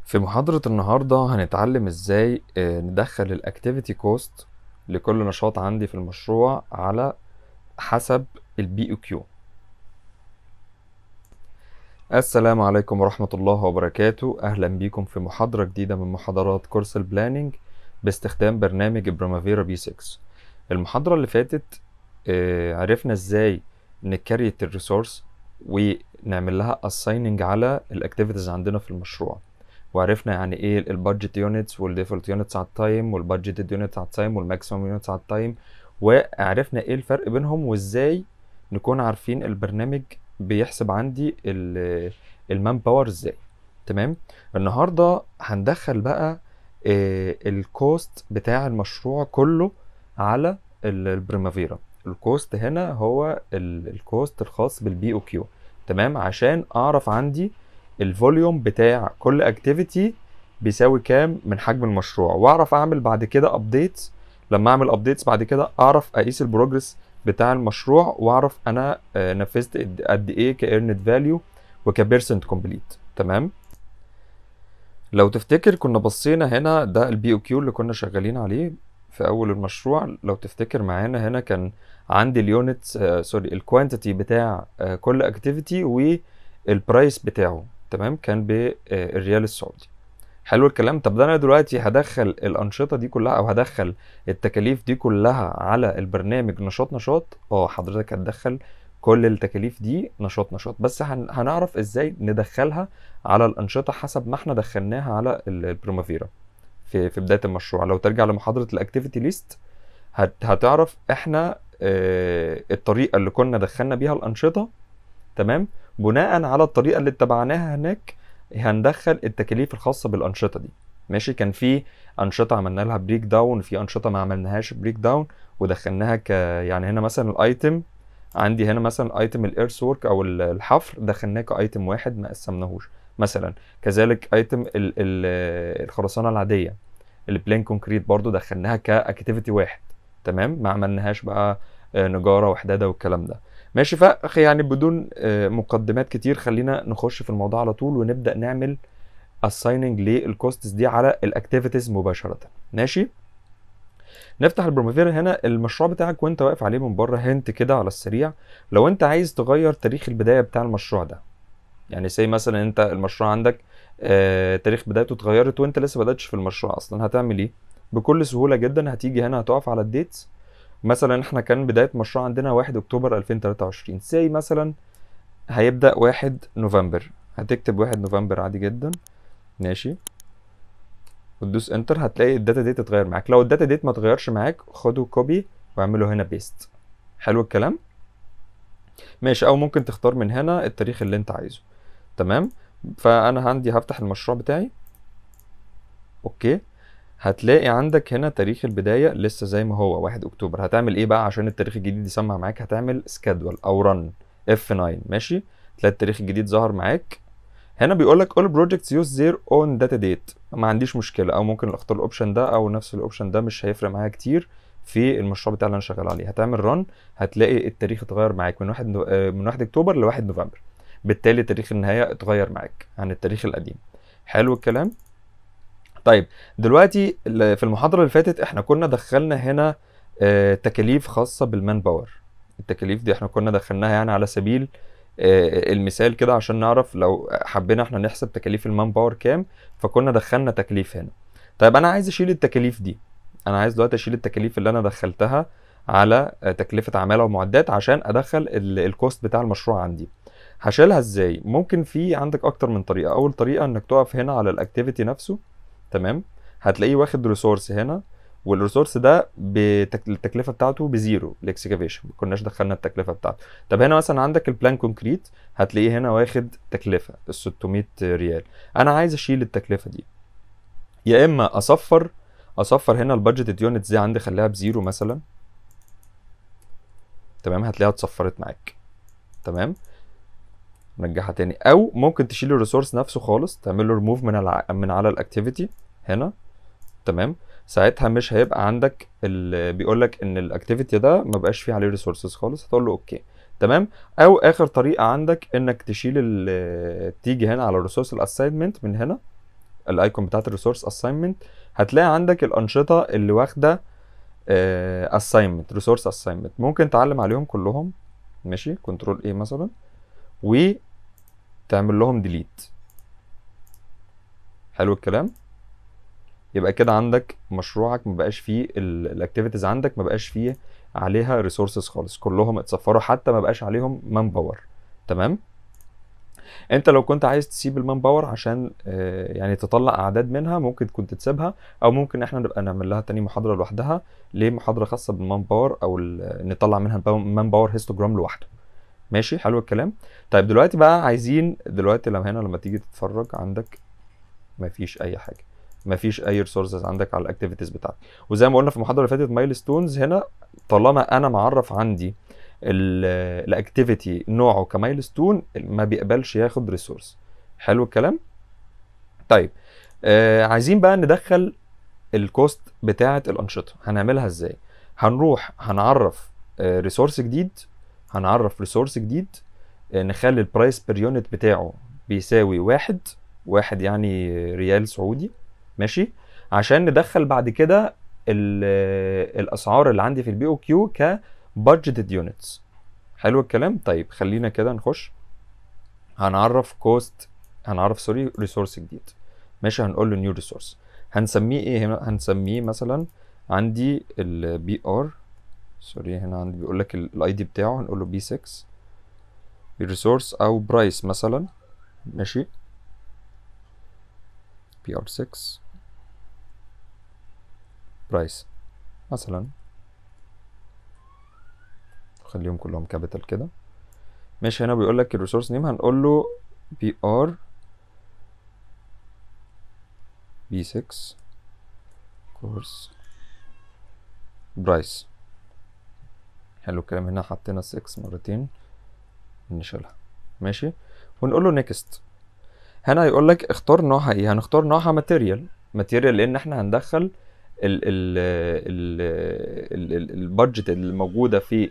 في محاضرة النهاردة هنتعلم ازاي آه، ندخل الاكتيفيتي كوست لكل نشاط عندي في المشروع على حسب البي او كيو السلام عليكم ورحمة الله وبركاته اهلا بيكم في محاضرة جديدة من محاضرات كورس البلاننج باستخدام برنامج برامافيرا بي 6 المحاضرة اللي فاتت آه، عرفنا ازاي نكريت الريسورس ونعمل لها assigning على الاكتيفيتيز عندنا في المشروع وعرفنا يعني ايه البادجت يونتس والديفولت يونتس على التايم والبادجت يونتس على التايم والماكسيمم يونتس على التايم وعرفنا ايه الفرق بينهم وازاي نكون عارفين البرنامج بيحسب عندي المان باور ازاي تمام النهارده هندخل بقى الكوست بتاع المشروع كله على البريمافيرا الكوست هنا هو الكوست الخاص بالبي او كيو تمام عشان اعرف عندي الفوليوم بتاع كل اكتيفيتي بيساوي كام من حجم المشروع واعرف اعمل بعد كده ابديتس لما اعمل ابديتس بعد كده اعرف اقيس البروجرس بتاع المشروع واعرف انا آه، نفذت قد- قد ايه كايرنت فاليو وكبيرسنت كومبليت تمام لو تفتكر كنا بصينا هنا ده البي او كيو اللي كنا شغالين عليه في اول المشروع لو تفتكر معانا هنا كان عندي اليونتس آه سوري الكوانتيتي بتاع آه كل اكتيفيتي والبرايس بتاعه تمام كان بالريال السعودي حلو الكلام طب ده انا دلوقتي هدخل الانشطه دي كلها او هدخل التكاليف دي كلها على البرنامج نشاط نشاط اه حضرتك هتدخل كل التكاليف دي نشاط نشاط بس هن... هنعرف ازاي ندخلها على الانشطه حسب ما احنا دخلناها على ال- البرومافيرا في في بدايه المشروع لو ترجع لمحاضره الاكتيفيتي ليست هت... هتعرف احنا اه الطريقه اللي كنا دخلنا بيها الانشطه تمام بناء على الطريقه اللي اتبعناها هناك هندخل التكاليف الخاصه بالانشطه دي ماشي كان في انشطه عملنا لها بريك داون في انشطه ما عملناهاش بريك داون ودخلناها ك يعني هنا مثلا الايتم عندي هنا مثلا ايتم الايرث ورك او ال- الحفر دخلناه كايتم واحد ما قسمناهوش مثلا كذلك ايتم ال- ال- الخرسانه العاديه البلين كونكريت برضو دخلناها كاكتيفيتي واحد تمام ما عملناهاش بقى آه، نجاره وحداده والكلام ده ماشي فاخ يعني بدون آه، مقدمات كتير خلينا نخش في الموضوع على طول ونبدا نعمل assigning للكوستس دي على الاكتيفيتيز مباشره ماشي نفتح البروموفير هنا المشروع بتاعك وانت واقف عليه من بره هنت كده على السريع لو انت عايز تغير تاريخ البدايه بتاع المشروع ده يعني زي مثلا انت المشروع عندك آه تاريخ بدايته اتغيرت وانت لسه بداتش في المشروع اصلا هتعمل ايه بكل سهوله جدا هتيجي هنا هتقف على الديتس مثلا احنا كان بدايه مشروع عندنا 1 اكتوبر 2023 زي مثلا هيبدا 1 نوفمبر هتكتب 1 نوفمبر عادي جدا ماشي وتدوس انتر هتلاقي الداتا ديت اتغير معاك لو الداتا ديت ما اتغيرش معاك خده كوبي واعمله هنا بيست حلو الكلام ماشي او ممكن تختار من هنا التاريخ اللي انت عايزه تمام فانا عندي هفتح المشروع بتاعي اوكي هتلاقي عندك هنا تاريخ البداية لسه زي ما هو 1 اكتوبر هتعمل ايه بقى عشان التاريخ الجديد يسمع معاك هتعمل سكادول او رن F9 ماشي تلاقي التاريخ الجديد ظهر معاك هنا بيقول لك all projects use their own data date ما عنديش مشكلة او ممكن اختار الاوبشن ده او نفس الاوبشن ده مش هيفرق معايا كتير في المشروع بتاعي اللي انا شغال عليه هتعمل رن هتلاقي التاريخ اتغير معاك من 1 نو... آه، من 1 اكتوبر ل 1 نوفمبر بالتالي تاريخ النهاية اتغير معاك عن التاريخ القديم حلو الكلام طيب دلوقتي ال- في المحاضرة اللي فاتت احنا كنا دخلنا هنا آه، تكاليف خاصة بالمان باور التكاليف دي احنا كنا دخلناها يعني على سبيل آه، المثال كده عشان نعرف لو حبينا احنا نحسب تكاليف المان باور كام فكنا دخلنا تكليف هنا طيب انا عايز اشيل التكاليف دي انا عايز دلوقتي اشيل التكاليف اللي انا دخلتها على آه، تكلفة عمالة ومعدات عشان ادخل ال- الكوست بتاع المشروع عندي هشيلها ازاي ممكن في عندك اكتر من طريقة اول طريقة انك تقف هنا على الاكتيفيتي نفسه تمام هتلاقيه واخد ريسورس هنا والريسورس ده بتك... التكلفه بتاعته بزيرو الاكسكافيشن ما كناش دخلنا التكلفه بتاعته طب هنا مثلا عندك البلان كونكريت هتلاقيه هنا واخد تكلفه ال 600 ريال انا عايز اشيل التكلفه دي يا اما اصفر اصفر هنا البادجت يونتس دي عندي خليها بزيرو مثلا تمام هتلاقيها اتصفرت معاك تمام نرجعها تاني او ممكن تشيل الريسورس نفسه خالص تعمل له ريموف من الع... من على الاكتيفيتي هنا تمام ساعتها مش هيبقى عندك ال... بيقول لك ان الاكتيفيتي ده ما بقاش فيه عليه ريسورسز خالص هتقول له اوكي تمام او اخر طريقه عندك انك تشيل ال... تيجي هنا على الريسورس الاساينمنت من هنا الايكون بتاعت الريسورس اساينمنت هتلاقي عندك الانشطه اللي واخده اساينمنت ريسورس اساينمنت ممكن تعلم عليهم كلهم ماشي كنترول ايه مثلا وتعمل لهم ديليت حلو الكلام يبقى كده عندك مشروعك مبقاش فيه الاكتيفيتيز عندك مبقاش فيه عليها ريسورسز خالص كلهم اتصفروا حتى مبقاش عليهم مان باور تمام انت لو كنت عايز تسيب المان باور عشان آه، يعني تطلع اعداد منها ممكن كنت تسيبها او ممكن احنا نبقى نعمل لها تاني محاضره لوحدها ليه محاضره خاصه بالمان باور او ال- نطلع منها المان باور هيستوجرام لوحده ماشي حلو الكلام طيب دلوقتي بقى عايزين دلوقتي لما هنا لما تيجي تتفرج عندك مفيش اي حاجه مفيش اي ريسورسز عندك على الاكتيفيتيز بتاعتك وزي ما قلنا في المحاضره اللي فاتت مايل ستونز هنا طالما انا معرف عندي الاكتيفيتي نوعه كمايل ستون ما بيقبلش ياخد ريسورس حلو الكلام طيب آه عايزين بقى ندخل الكوست بتاعه الانشطه هنعملها ازاي هنروح هنعرف ريسورس جديد هنعرف ريسورس جديد آه، نخلي البرايس بير يونت بتاعه بيساوي واحد واحد يعني ريال سعودي ماشي عشان ندخل بعد كده ال- الاسعار اللي عندي في البي او كيو كبادجيتد يونتس حلو الكلام طيب خلينا كده نخش هنعرف كوست هنعرف سوري ريسورس جديد ماشي هنقول له نيو ريسورس هنسميه ايه هنا هنسميه مثلا عندي البي ار سوري هنا عندي بيقول لك الاي دي بتاعه هنقول له بي 6 ريسورس او برايس مثلا ماشي بي ار 6 برايس مثلا خليهم كلهم كابيتال كده ماشي هنا بيقول لك الريسورس نيم هنقول له بي ار بي 6 كورس برايس حلو الكلام هنا حطينا 6 مرتين نشيلها ماشي ونقول له نيكست هنا هيقول لك اختار نوعها ايه هنختار نوعها ماتيريال ماتيريال لان احنا هندخل ال ال ال ال ال البادجت الموجوده في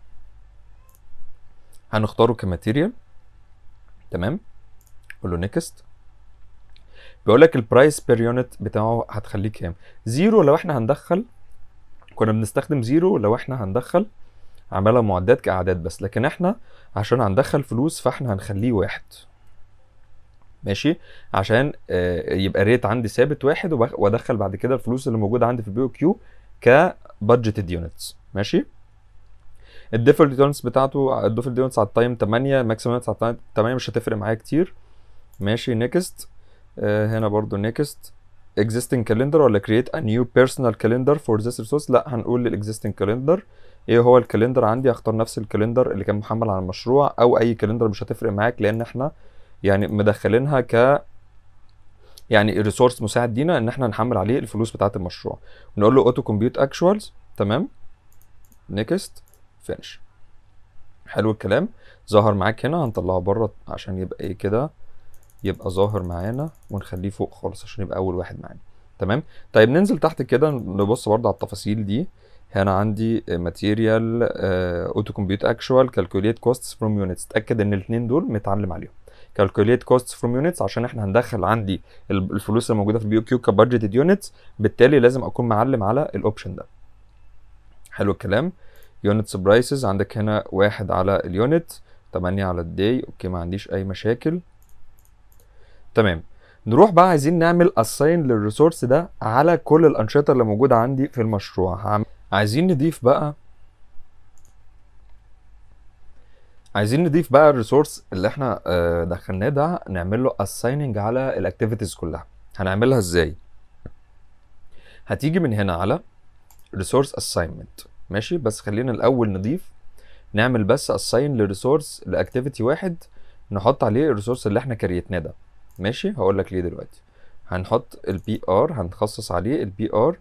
هنختاره كماتيريال تمام قول له نيكست بيقول لك البرايس بير يونت بتاعه هتخليه كام زيرو لو احنا هندخل كنا بنستخدم زيرو لو احنا هندخل عمالة معدات كأعداد بس لكن احنا عشان هندخل فلوس فاحنا هنخليه واحد ماشي عشان آه، يبقى ريت عندي ثابت واحد وبخ- وادخل بعد كده الفلوس اللي موجوده عندي في البي او كيو كبادجيتد يونتس ماشي الديفولت يونتس بتاعته الديفولت يونتس على التايم 8 ماكسيمم يونتس على التايم 8 مش هتفرق معايا كتير ماشي نيكست هنا برضو نيكست existing calendar ولا create a new personal calendar for this resource لا هنقول للاكزيستنج كالندر ايه هو الكالندر عندي هختار نفس الكالندر اللي كان محمل على المشروع او اي كالندر مش هتفرق معاك لان احنا يعني مدخلينها ك يعني ريسورس مساعد لينا ان احنا نحمل عليه الفلوس بتاعه المشروع ونقول له اوتو كومبيوت اكشوالز تمام نيكست فينش حلو الكلام ظهر معاك هنا هنطلعه بره عشان يبقى ايه كده يبقى ظاهر معانا ونخليه فوق خالص عشان يبقى اول واحد معانا تمام طيب ننزل تحت كده نبص برضه على التفاصيل دي هنا عندي ماتيريال اوتو كومبيوت اكشوال كالكوليت كوستس فروم يونتس اتاكد ان الاثنين دول متعلم عليهم كالكوليت كوستس فروم يونتس عشان احنا هندخل عندي ال- الفلوس اللي موجوده في البي او كيو كبادجيتد يونتس بالتالي لازم اكون معلم على الاوبشن ده حلو الكلام يونتس برايسز عندك هنا واحد على اليونت 8 على الداي اوكي ما عنديش اي مشاكل تمام نروح بقى عايزين نعمل اساين للريسورس ده على كل الانشطه اللي موجوده عندي في المشروع هعمل- عايزين نضيف بقى عايزين نضيف بقى الريسورس اللي احنا آه، دخلناه ده نعمل له اسايننج على الاكتيفيتيز كلها هنعملها ازاي هتيجي من هنا على ريسورس اساينمنت ماشي بس خلينا الاول نضيف نعمل بس اساين لريسورس لاكتيفيتي واحد نحط عليه الريسورس اللي احنا كريتناه ده ماشي هقول لك ليه دلوقتي هنحط البي ار هنخصص عليه البي ار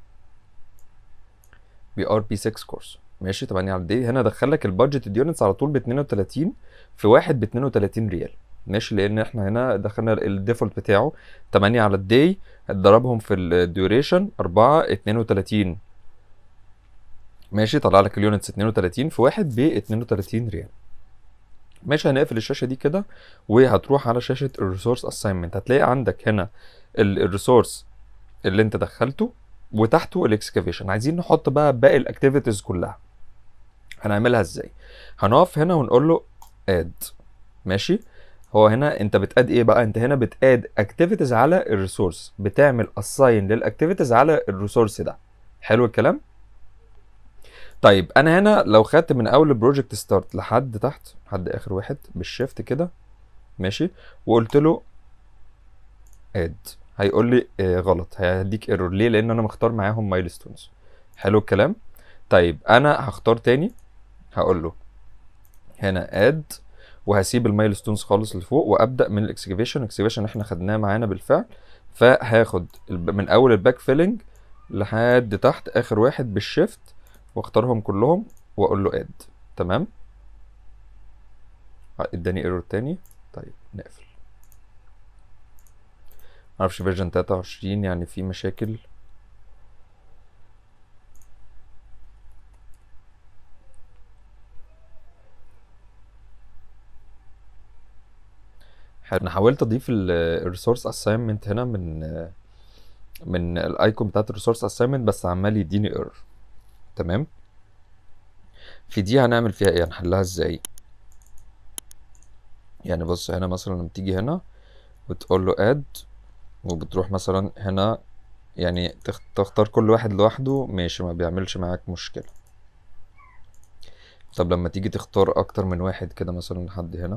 بي ار بي 6 كورس ماشي 8 على الدي هنا دخل لك البادجت اليونتس على طول ب 32 في واحد ب 32 ريال ماشي لان احنا هنا دخلنا الديفولت بتاعه 8 على الدي ضربهم في الديوريشن 4 32 ماشي طلع لك اليونتس 32 في واحد ب 32 ريال ماشي هنقفل الشاشه دي كده وهتروح على شاشه الريسورس اساينمنت هتلاقي عندك هنا الريسورس اللي انت دخلته وتحته الاكسكافيشن عايزين نحط بقى باقي الاكتيفيتيز كلها هنعملها ازاي هنقف هنا ونقول له اد ماشي هو هنا انت بتاد ايه بقى انت هنا بتاد اكتيفيتيز على الريسورس بتعمل اساين للاكتيفيتيز على الريسورس ده حلو الكلام طيب انا هنا لو خدت من اول البروجكت ستارت لحد تحت لحد اخر واحد بالشيفت كده ماشي وقلت له اد هيقول لي آه غلط هيديك ايرور ليه لان انا مختار معاهم مايلستونز حلو الكلام طيب انا هختار تاني هقول له هنا اد وهسيب المايلستونز خالص اللي فوق وابدا من الاكسكيفيشن الاكسكيفيشن احنا خدناه معانا بالفعل فهاخد الب- من اول الباك فيلنج لحد تحت اخر واحد بالشيفت واختارهم كلهم واقول له اد تمام آه، اداني ايرور تاني طيب نقفل معرفش فيرجن 23 يعني في مشاكل حلو. انا حاولت اضيف الريسورس اساينمنت هنا من من الايكون بتاعت الريسورس اساينمنت بس عمال يديني ايرور تمام في دي هنعمل فيها ايه هنحلها ازاي يعني بص هنا مثلا لما تيجي هنا وتقول له اد وبتروح مثلا هنا يعني تخ- تختار كل واحد لوحده ماشي ما بيعملش معاك مشكلة طب لما تيجي تختار اكتر من واحد كده مثلا لحد هنا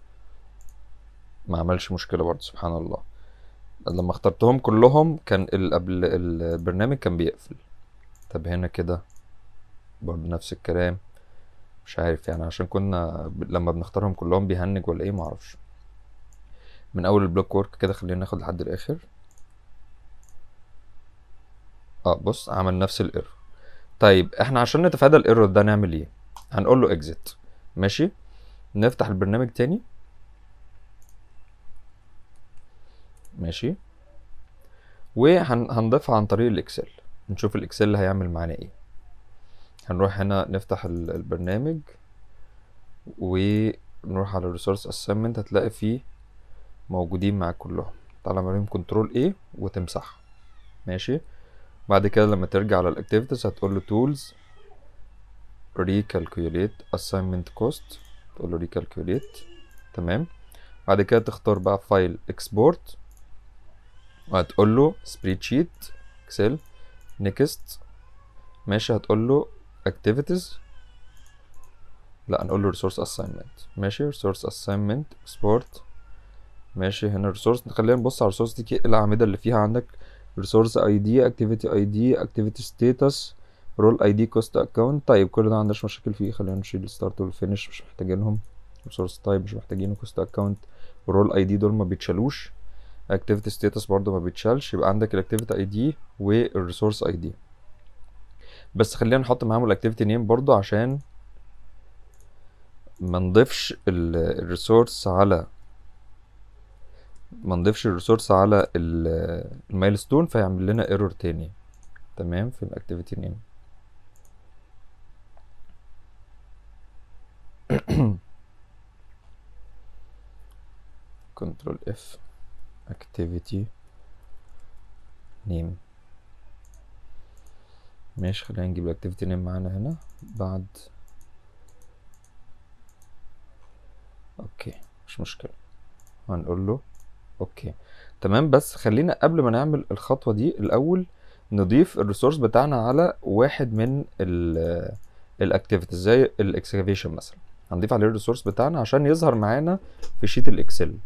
ما عملش مشكلة برضه سبحان الله لما اخترتهم كلهم كان ال- قبل البرنامج كان بيقفل طب هنا كده برضه نفس الكلام مش عارف يعني عشان كنا ب- لما بنختارهم كلهم بيهنج ولا ايه معرفش من اول البلوك وورك كده خلينا ناخد لحد الاخر اه بص عمل نفس الايرور طيب احنا عشان نتفادى الايرور ده نعمل ايه هنقول له اكزيت ماشي نفتح البرنامج تاني ماشي وهنضيفها عن طريق الاكسل نشوف الاكسل هيعمل معانا ايه هنروح هنا نفتح ال- البرنامج ونروح على الريسورس اساينمنت هتلاقي فيه موجودين معاك كلهم تعالى اعمل كنترول ايه وتمسحهم ماشي بعد كده لما ترجع على الاكتيفيتيز هتقول له تولز recalculate assignment cost تقول له recalculate تمام بعد كده تختار بقى فايل export وهتقول له spreadsheet اكسل next ماشي هتقول له activities لا هنقول له resource assignment ماشي resource assignment export ماشي هنا resource خلينا نبص على الريسورس دي كي- الاعمده اللي فيها عندك resource ID activity ID activity status role ID cost account طيب كل ده ما عندناش مشاكل فيه خلينا نشيل الستارت والفينش مش محتاجينهم resource type مش محتاجينه cost account role ID دول ما بيتشالوش activity status برضو ما بيتشالش يبقى عندك الاكتيفيتي اي دي والريسورس اي دي بس خلينا نحط معاهم الاكتيفيتي نيم برضو عشان ما نضيفش الريسورس على ما نضيفش الريسورس على المايلستون فيعمل لنا ايرور تاني تمام في الاكتيفيتي نيم كنترول اف اكتيفيتي نيم ماشي خلينا نجيب الاكتيفيتي نيم معانا هنا بعد اوكي مش مشكلة هنقول له اوكي تمام بس خلينا قبل ما نعمل الخطوة دي الاول نضيف الريسورس بتاعنا على واحد من الاكتيفيتيز زي الاكسكافيشن مثلا هنضيف عليه الريسورس بتاعنا عشان يظهر معانا في شيت الاكسل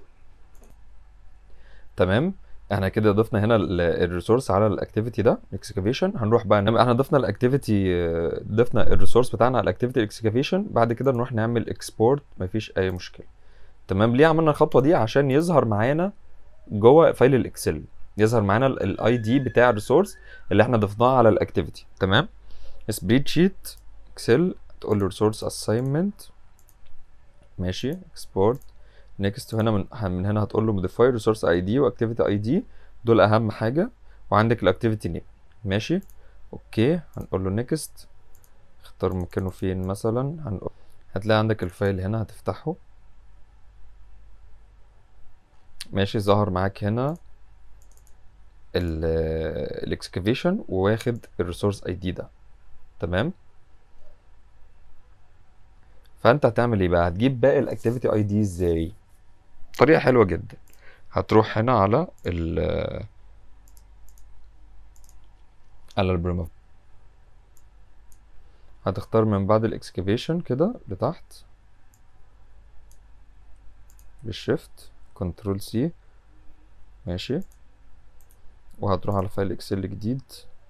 تمام احنا كده ضفنا هنا الريسورس على الاكتيفيتي ده الاكسكافيشن هنروح بقى نعمل احنا ضفنا الاكتيفيتي ضفنا الريسورس بتاعنا على الاكتيفيتي الاكسكافيشن بعد كده نروح نعمل اكسبورت مفيش اي مشكله تمام ليه عملنا الخطوه دي عشان يظهر معانا جوه فايل الاكسل يظهر معانا الاي دي بتاع الريسورس اللي احنا ضفناه على الاكتيفيتي تمام سبريد شيت اكسل تقول له ريسورس اساينمنت ماشي اكسبورت نيكست هنا من من هنا هتقول له موديفاي ريسورس اي دي واكتيفيتي اي دي دول اهم حاجه وعندك الاكتيفيتي نيم ماشي اوكي هنقول له نيكست اختار مكانه فين مثلا هنقول هتلاقي عندك الفايل هنا هتفتحه ماشي ظهر معاك هنا الاكسكافيشن وواخد الريسورس اي دي ده تمام فانت هتعمل ايه بقى هتجيب باقي الاكتيفيتي اي دي ازاي طريقه حلوه جدا هتروح هنا على ال على البريموف هتختار من بعد الاكسكافيشن كده لتحت بالشيفت كنترول سي ماشي وهتروح على فايل اكسل جديد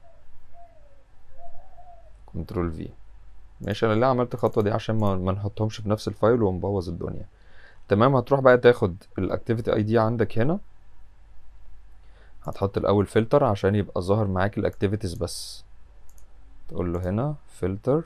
كنترول في ماشي انا ليه عملت الخطوه دي عشان ما, ما نحطهمش في نفس الفايل ونبوظ الدنيا تمام هتروح بقى تاخد الاكتيفيتي اي دي عندك هنا هتحط الاول فلتر عشان يبقى ظاهر معاك الاكتيفيتيز بس تقول له هنا فلتر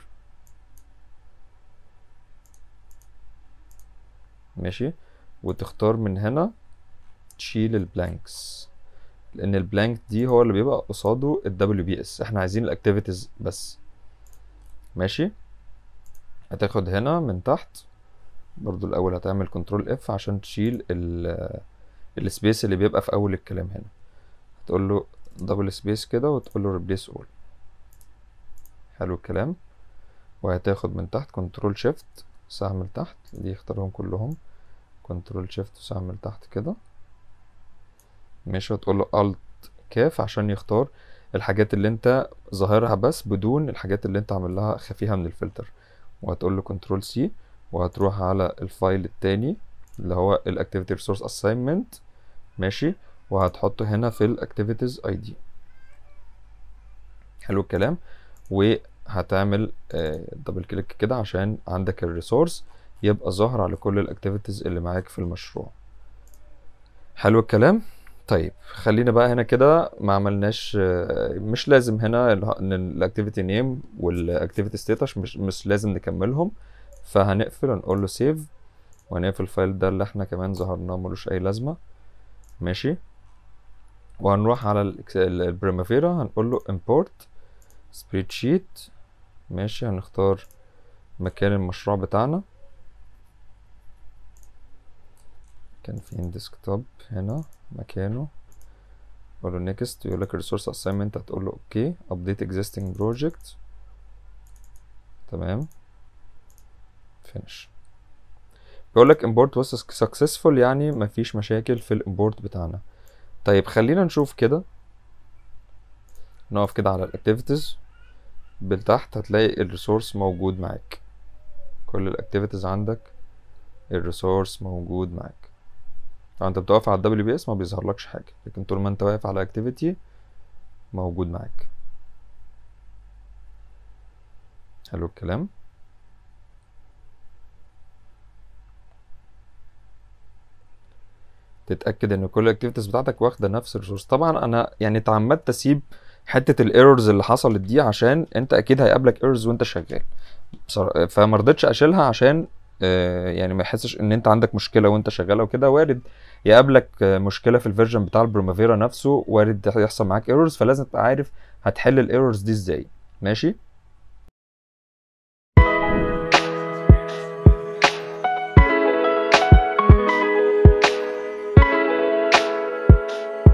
ماشي وتختار من هنا تشيل البلانكس لان البلانك دي هو اللي بيبقى قصاده الدبليو بي اس احنا عايزين الاكتيفيتيز بس ماشي هتاخد هنا من تحت برضو الاول هتعمل كنترول اف عشان تشيل السبيس اللي بيبقى في اول الكلام هنا تقول له دبل سبيس كده وتقول له ريبليس اول حلو الكلام وهتاخد من تحت كنترول شيفت سهم لتحت دي اختارهم كلهم كنترول شيفت وسهم لتحت كده ماشي وتقول له الت كاف عشان يختار الحاجات اللي انت ظاهرها بس بدون الحاجات اللي انت عامل لها خفيها من الفلتر وهتقول له كنترول سي وهتروح على الفايل التاني اللي هو الاكتيفيتي ريسورس اساينمنت ماشي وهتحطه هنا في الاكتيفيتيز اي دي حلو الكلام وهتعمل دبل كليك كده عشان عندك الريسورس يبقى ظاهر على كل الاكتيفيتيز اللي معاك في المشروع حلو الكلام طيب خلينا بقى هنا كده ما عملناش مش لازم هنا ان الاكتيفيتي نيم والاكتيفيتي ستاتس مش مش لازم نكملهم فهنقفل ونقول له سيف وهنقفل الفايل ده اللي احنا كمان ظهرناه ملوش اي لازمه ماشي وهنروح على البريمافيرا هنقول له import spreadsheet ماشي هنختار مكان المشروع بتاعنا كان فين ديسكتوب هنا مكانه اقول له next يقول لك resource assignment هتقول له اوكي update existing project تمام finish بيقول لك import was successful يعني مفيش مشاكل في الامبورت بتاعنا طيب خلينا نشوف كده نقف كده على الاكتيفيتيز بالتحت هتلاقي الريسورس موجود معاك كل الاكتيفيتيز عندك الريسورس موجود معاك فانت بتقف على الدبليو بي اس ما بيظهرلكش حاجه لكن طول ما انت واقف على اكتيفيتي موجود معاك حلو الكلام تتاكد ان كل الاكتيفيتيز بتاعتك واخده نفس الريسورس طبعا انا يعني اتعمدت اسيب حته الايرورز اللي حصلت دي عشان انت اكيد هيقابلك ايرورز وانت شغال فما رضيتش اشيلها عشان يعني ما يحسش ان انت عندك مشكله وانت شغال او كده وارد يقابلك مشكله في الفيرجن بتاع البرومافيرا نفسه وارد يحصل معاك ايرورز فلازم تبقى عارف هتحل الايرورز دي ازاي ماشي